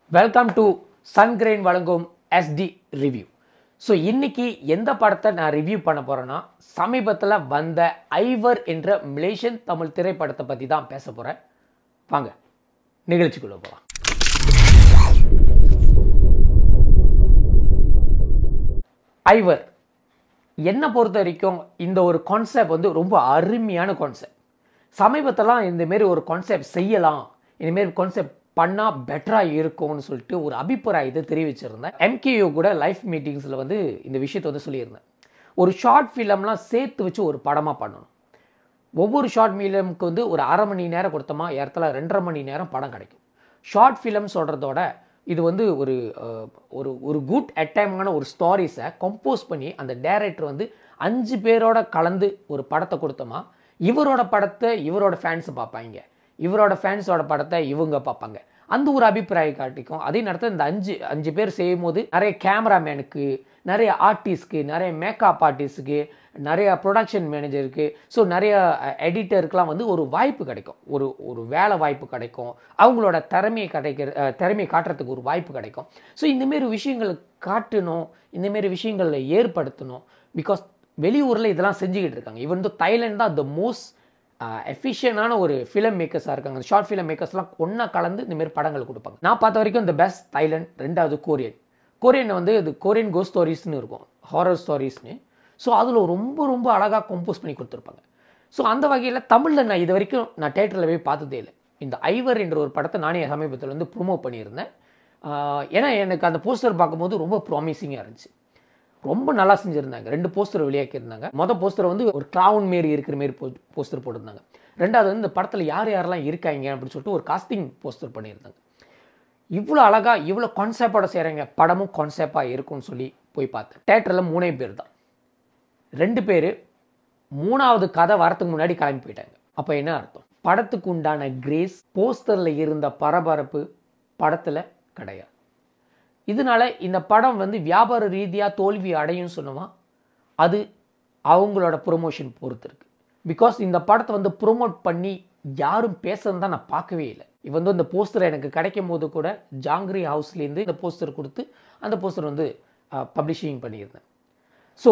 welcome to சன்கிரெயின் வழங்கும் ST review so இன்னைக்கு எந்த படத்தை நான் ரிவ்யூ பண்ண போறேன்னா சமீபத்தில் வந்த ஐவர் என்ற மலேசியன் தமிழ் திரைப்படத்தை பற்றி தான் பேச போகிறேன் வாங்க நிகழ்ச்சிக்குள்ள போகலாம் ஐவர் என்னை பொறுத்த வரைக்கும் இந்த ஒரு கான்செப்ட் வந்து ரொம்ப அருமையான கான்செப்ட் சமீபத்தெல்லாம் இந்த மாரி ஒரு கான்செப்ட் செய்யலாம் இந்தமாரி கான்செப்ட் பண்ணால் பெட்டராக இருக்கும்னு சொல்லிட்டு ஒரு அபிப்பிராயத்தை தெரிவிச்சிருந்தேன் எம்கேயோ கூட லைஃப் மீட்டிங்ஸில் வந்து இந்த விஷயத்தை வந்து சொல்லியிருந்தேன் ஒரு ஷார்ட் ஃபிலிம்லாம் சேர்த்து வச்சு ஒரு படமாக பண்ணணும் ஒவ்வொரு ஷார்ட் ஃபிலிமுக்கு வந்து ஒரு அரை மணி நேரம் கொடுத்தோமா இடத்துல ரெண்டரை மணி நேரம் படம் கிடைக்கும் ஷார்ட் ஃபிலிம் சொல்கிறதோட இது வந்து ஒரு அஹ், ஒரு ஒரு குட் அட்டைமான ஒரு ஸ்டாரிஸை கம்போஸ் பண்ணி அந்த டைரக்டர் வந்து அஞ்சு பேரோட கலந்து ஒரு படத்தை கொடுத்தோமா இவரோட படத்தை இவரோட ஃபேன்ஸ் பார்ப்பாங்க இவரோட ஃபேன்ஸோட படத்தை இவங்க பார்ப்பாங்க அந்த ஒரு அபிப்பிராயம் காட்டிக்கும் அதே நேரத்தில் இந்த அஞ்சு அஞ்சு பேர் செய்யும் போது நிறைய கேமராமேனுக்கு நிறைய ஆர்டிஸ்ட்க்கு நிறைய மேக்கப் ஆர்டிஸ்ட்டுக்கு நிறைய ப்ரொடக்ஷன் மேனேஜருக்கு ஸோ நிறைய எடிட்டருக்கெலாம் வந்து ஒரு வாய்ப்பு கிடைக்கும் ஒரு ஒரு வேலை வாய்ப்பு கிடைக்கும் அவங்களோட திறமையை கிடைக்கிற அஹ், திறமையை காட்டுறதுக்கு ஒரு வாய்ப்பு கிடைக்கும் ஸோ இந்தமாரி விஷயங்களை காட்டணும் இந்தமாரி விஷயங்களை ஏற்படுத்தணும் பிகாஸ் வெளியூரில் இதெல்லாம் செஞ்சுக்கிட்டு இருக்காங்க இவன் வந்து தைலண்ட் தான் த மோஸ்ட் எஃபிஷியனான ஒரு ஃபிலிம் மேக்கர்ஸாக இருக்காங்க ஷார்ட் ஃபிலிம் மேக்கர்ஸ்லாம் ஒன்றா கலந்து இந்தமாரி படங்கள் கொடுப்பாங்க நான் பார்த்த வரைக்கும் இந்த பெஸ்ட் தைலண்ட் ரெண்டாவது கொரியன் கொரியன் வந்து இது கொரியன் கோ ஸ்டோரிஸ்னு இருக்கும் ஹாரர் ஸ்டோரிஸ்னு ஸோ அதில் ரொம்ப ரொம்ப அழகாக கம்போஸ் பண்ணி கொடுத்துருப்பாங்க ஸோ அந்த வகையில் தமிழில் நான் இது வரைக்கும் நான் தேட்டரில் போய் பார்த்ததே இல்லை இந்த ஐவர் என்ற ஒரு படத்தை நானே சமீபத்தில் வந்து ப்ரொமோட் பண்ணியிருந்தேன் ஆஹ் ஏன்னா எனக்கு அந்த போஸ்டர் பார்க்கும்போது ரொம்ப ப்ராமிசிங்காக இருந்துச்சு ரொம்ப நல்லா செஞ்சுருந்தாங்க ரெண்டு போஸ்டர் வெளியாக்கியிருந்தாங்க மொதல் போஸ்டர் வந்து ஒரு கிளவுன் மாரி இருக்கிற மாரி போஸ்டர் போட்டிருந்தாங்க ரெண்டாவது வந்து இந்த படத்தில் யார் யாரெல்லாம் இருக்காங்க அப்படின்னு சொல்லிட்டு ஒரு காஸ்டிங் போஸ்டர் பண்ணியிருந்தாங்க இவ்வளோ அழகாக இவ்வளோ கான்செப்டோட செய்கிறாங்க படமும் கான்செப்டாக இருக்கும்னு சொல்லி போய் பார்த்தேன் தேட்டரில் மூணே பேர் தான் ரெண்டு பேர் மூணாவது கதை வரத்துக்கு முன்னாடி கிளம்பி போயிட்டாங்க அப்போ என்ன அர்த்தம் படத்துக்கு உண்டான கிரேஸ் போஸ்டரில் இருந்த பரபரப்பு படத்தில் கிடையாது இதனால இந்த படம் வந்து வியாபார ரீதியாக தோல்வி அடையும் சொன்னோமா அது அவங்களோட ப்ரொமோஷன் பொறுத்து இருக்கு பிகாஸ் இந்த படத்தை வந்து ப்ரொமோட் பண்ணி யாரும் பேசுறது தான் நான் பார்க்கவே இல்லை இது வந்து இந்த போஸ்டர் எனக்கு கிடைக்கும் போது கூட ஜாங்கிரி ஹவுஸ்லேருந்து இந்த போஸ்டர் கொடுத்து அந்த போஸ்டர் வந்து பப்ளிஷிங் பண்ணியிருந்தேன் ஸோ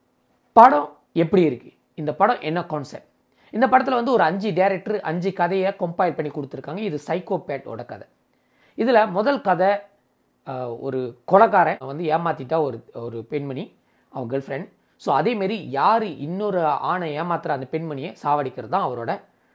படம் எப்படி இருக்கு இந்த படம் என்ன கான்செப்ட் இந்த படத்தில் வந்து ஒரு அஞ்சு டேரக்டர் அஞ்சு கதையை கம்பைல் பண்ணி கொடுத்துருக்காங்க இது சைக்கோபேட்டோட கதை இதில் முதல் கதை ஆஹ், ஒரு கொலைக்காரன் வந்து ஏமாத்திட்டா ஒரு ஒரு பெண்மணி அவன் கேர்ள் ஃப்ரெண்ட் ஸோ அதேமாரி யார் இன்னொரு ஆணை ஏமாத்துற அந்த பெண்மணியை சாவடிக்கிறது தான் அவரோட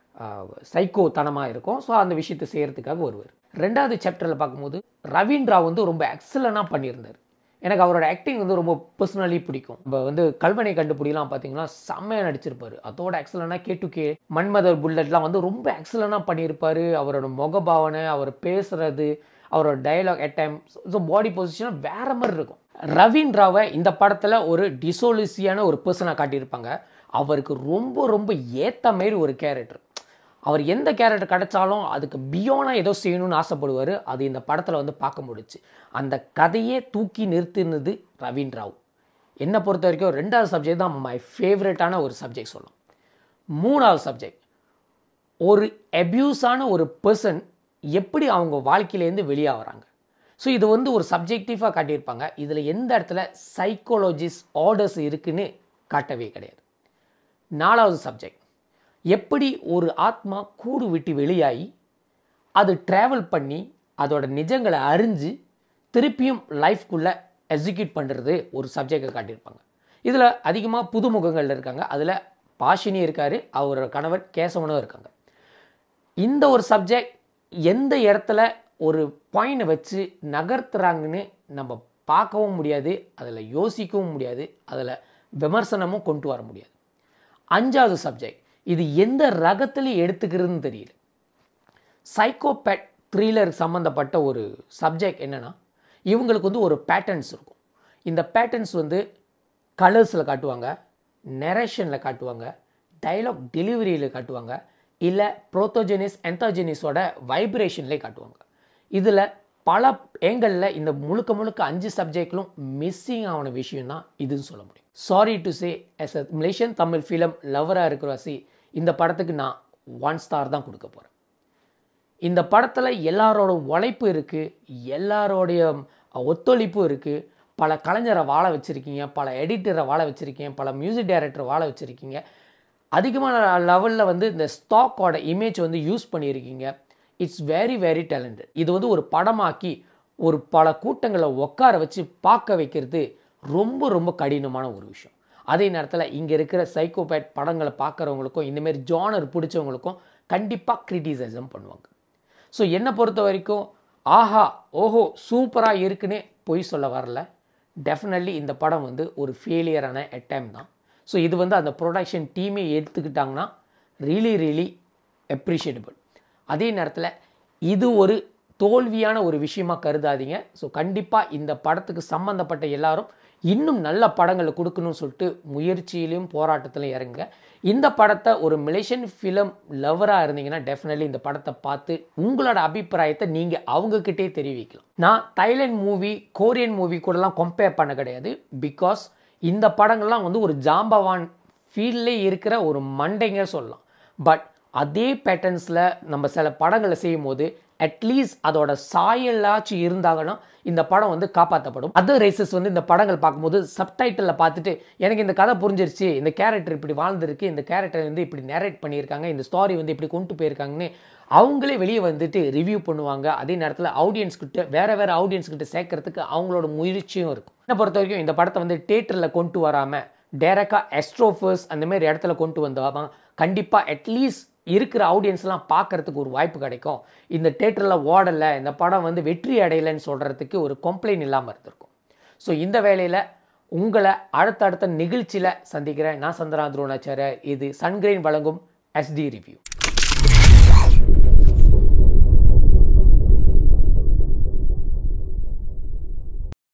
சைக்கோ தனமாக இருக்கும் ஸோ அந்த விஷயத்தை செய்கிறதுக்காக வருவார் ரெண்டாவது சாப்டரில் பார்க்கும்போது ரவீந்திரா வந்து ரொம்ப எக்ஸலனாக பண்ணியிருந்தார் எனக்கு அவரோட ஆக்டிங் வந்து ரொம்ப பர்சனலி பிடிக்கும் இப்போ வந்து கல்வனை கண்டுபிடிலாம் பார்த்தீங்கன்னா செம்மையாக நடிச்சிருப்பாரு அதோட எக்ஸலனாக கே டு கே மன்மதர் புல்லட்லாம் வந்து ரொம்ப எக்ஸலனாக பண்ணியிருப்பாரு அவரோட முகபாவனை அவர் பேசுறது அவரோட dialogue at time so body position வேற மாதிரி இருக்கும் ரவீந்திராவை இந்த படத்தில் ஒரு டிசோலிசியான ஒரு பர்சனாக காட்டியிருப்பாங்க அவருக்கு ரொம்ப ரொம்ப ஏற்ற மாரி ஒரு கேரக்டர் அவர் எந்த கேரக்டர் கிடைச்சாலும் அதுக்கு பியோனா ஏதோ செய்யணும்னு ஆசைப்படுவார் அது இந்த படத்தில் வந்து பார்க்க முடிச்சு அந்த கதையே தூக்கி நிறுத்தினது ரவீன் ராவ் என்னை பொறுத்த வரைக்கும் ரெண்டாவது சப்ஜெக்ட் தான் மை ஃபேவரட்டான ஒரு சப்ஜெக்ட் சொல்லலாம் மூணாவது சப்ஜெக்ட் ஒரு அப்யூஸான ஒரு பர்சன் எப்படி அவங்க வாழ்க்கையிலேருந்து வெளியே வராங்க ஸோ இது வந்து ஒரு சப்ஜெக்டிவாக காட்டியிருப்பாங்க இதில் எந்த இடத்துல சைக்காலஜிஸ்ட் ஆர்டர்ஸ் இருக்குன்னு காட்டவே கிடையாது நாலாவது சப்ஜெக்ட் எப்படி ஒரு ஆத்மா கூடு விட்டு வெளியாகி அது ட்ராவல் பண்ணி அதோட நிஜங்களை அறிஞ்சு திருப்பியும் லைஃப்குள்ளே எக்ஸிக்யூட் பண்ணுறது ஒரு சப்ஜெக்டை காட்டியிருப்பாங்க இதில் அதிகமாக புதுமுகங்கள் இருக்காங்க அதில் பாஷினி இருக்கார் அவரோட கணவர் கேசவனும் இருக்காங்க இந்த ஒரு சப்ஜெக்ட் எந்த இடத்துல ஒரு பாயிண்ட் வச்சு நகர்த்துறாங்கன்னு நம்ம பார்க்கவும் முடியாது அதில் யோசிக்கவும் முடியாது அதில் விமர்சனமும் கொண்டு வர முடியாது அஞ்சாவது சப்ஜெக்ட் இது எந்த ரகத்துலையும் எடுத்துக்கிறதுன்னு தெரியல சைக்கோபேட் த்ரீலர் சம்மந்தப்பட்ட ஒரு சப்ஜெக்ட் என்னென்னா இவங்களுக்கு வந்து ஒரு பேட்டர்ன்ஸ் இருக்கும் இந்த பேட்டர்ன்ஸ் வந்து கலர்ஸில் காட்டுவாங்க நெரேஷனில் காட்டுவாங்க டைலாக் டெலிவரியில் காட்டுவாங்க இல்லை ப்ரோத்தோஜெனிஸ் என்தோஜெனிஸோட வைப்ரேஷன்லேயே காட்டுவாங்க இதில் பல ஏங்கலில் இந்த முழுக்க முழுக்க அஞ்சு சப்ஜெக்ட்லும் மிஸ்ஸிங் ஆன விஷயம் தான் இதுன்னு சொல்ல முடியும் sorry to say as a Malaysian Tamil film லவராக இருக்கிற சி இந்த படத்துக்கு நான் ஒன் ஸ்டார் தான் கொடுக்க போகிறேன் இந்த படத்தில் எல்லாரோட உழைப்பு இருக்குது எல்லாரோடைய ஒத்துழைப்பும் இருக்குது பல கலைஞரை வாழ வச்சுருக்கீங்க பல எடிட்டரை வாழ வச்சுருக்கீங்க பல மியூசிக் டைரக்டரை வாழ வச்சுருக்கீங்க அதிகமான லெவலில் வந்து இந்த ஸ்டாக்கோட இமேஜ் வந்து யூஸ் பண்ணியிருக்கீங்க இட்ஸ் வெரி வெரி டேலண்டட் இது வந்து ஒரு படமாக்கி ஒரு பல கூட்டங்களை உட்கார வச்சு பார்க்க வைக்கிறது ரொம்ப ரொம்ப கடினமான ஒரு விஷயம் அதே நேரத்தில் இங்கே இருக்கிற சைக்கோபேட் படங்களை பார்க்குறவங்களுக்கும் இந்தமாரி ஜானர் பிடிச்சவங்களுக்கும் கண்டிப்பாக கிரிட்டிசைசம் பண்ணுவாங்க ஸோ என்னை பொறுத்த வரைக்கும் ஆஹா ஓஹோ சூப்பராக இருக்குன்னே பொய் சொல்ல வரல டெஃபினெட்லி இந்த படம் வந்து ஒரு ஃபெயிலியரான அட்டைம் தான் ஸோ இது வந்து அந்த ப்ரொடக்ஷன் டீமே எடுத்துக்கிட்டாங்கன்னா ரியலி ரியலி அப்ரிஷியேட்டபிள் அதே நேரத்தில் இது ஒரு தோல்வியான ஒரு விஷயமா கருதாதீங்க ஸோ கண்டிப்பாக இந்த படத்துக்கு சம்மந்தப்பட்ட எல்லாரும் இன்னும் நல்ல படங்களை கொடுக்கணும்னு சொல்லிட்டு முயற்சியிலையும் போராட்டத்திலையும் இறங்குங்க இந்த படத்தை ஒரு மலேசியன் ஃபிலிம் லவராக இருந்தீங்கன்னா டெஃபினெட்லி இந்த படத்தை பார்த்து உங்களோட அபிப்பிராயத்தை நீங்கள் அவங்கக்கிட்டே தெரிவிக்கலாம் நான் தைலண்ட் மூவி கோரியன் மூவி கூடலாம் கம்பேர் பண்ண கிடையாது பிகாஸ் இந்த படங்கள்லாம் வந்து ஒரு ஜாம்பவான் ஃபீல்ட்லே இருக்கிற ஒரு மண்டைங்க சொல்லலாம் பட் அதே பேட்டர்ன்ஸில் நம்ம சில படங்களை செய்யும் போது அட்லீஸ்ட் அதோட சாயலாச்சும் இருந்தாங்கன்னா இந்த படம் வந்து காப்பாற்றப்படும் அதர் ரேசஸ் வந்து இந்த படங்கள் பார்க்கும்போது சப்டைட்டிலில் பார்த்துட்டு எனக்கு இந்த கதை புரிஞ்சிருச்சு இந்த கேரக்டர் இப்படி வாழ்ந்திருக்கு இந்த கேரக்டர் வந்து இப்படி நேரேட் பண்ணியிருக்காங்க இந்த ஸ்டாரி வந்து இப்படி கொண்டு போயிருக்காங்கன்னு அவங்களே வெளியே வந்துட்டு ரிவ்யூ பண்ணுவாங்க அதே நேரத்தில் ஆடியன்ஸ் கிட்ட வேற வேற ஆடியன்ஸ் கிட்ட சேர்க்கறதுக்கு அவங்களோட முயற்சியும் இருக்கும் என்னை பொறுத்த வரைக்கும் இந்த படத்தை வந்து தேட்டரில் கொண்டு வராமல் டேரெக்டாக எஸ்ட்ரோஃபர்ஸ் அந்த மாதிரி இடத்துல கொண்டு வந்தால் கண்டிப்பாக அட்லீஸ்ட் இருக்கிற ஆடியன்ஸ்லாம் பார்க்கறதுக்கு ஒரு வாய்ப்பு கிடைக்கும் இந்த தேட்டரில் ஓடலை இந்த படம் வந்து வெற்றி அடையலைன்னு சொல்கிறதுக்கு ஒரு கம்ப்ளைண்ட் இல்லாமல் இருந்திருக்கும் ஸோ இந்த வேலையில் உங்களை அடுத்தடுத்த நிகழ்ச்சியில் சந்திக்கிறேன் நான் சந்திரா துரோணாச்சாரியர் இது சன்கிரைன் வழங்கும் எஸ்டி ரிவ்யூ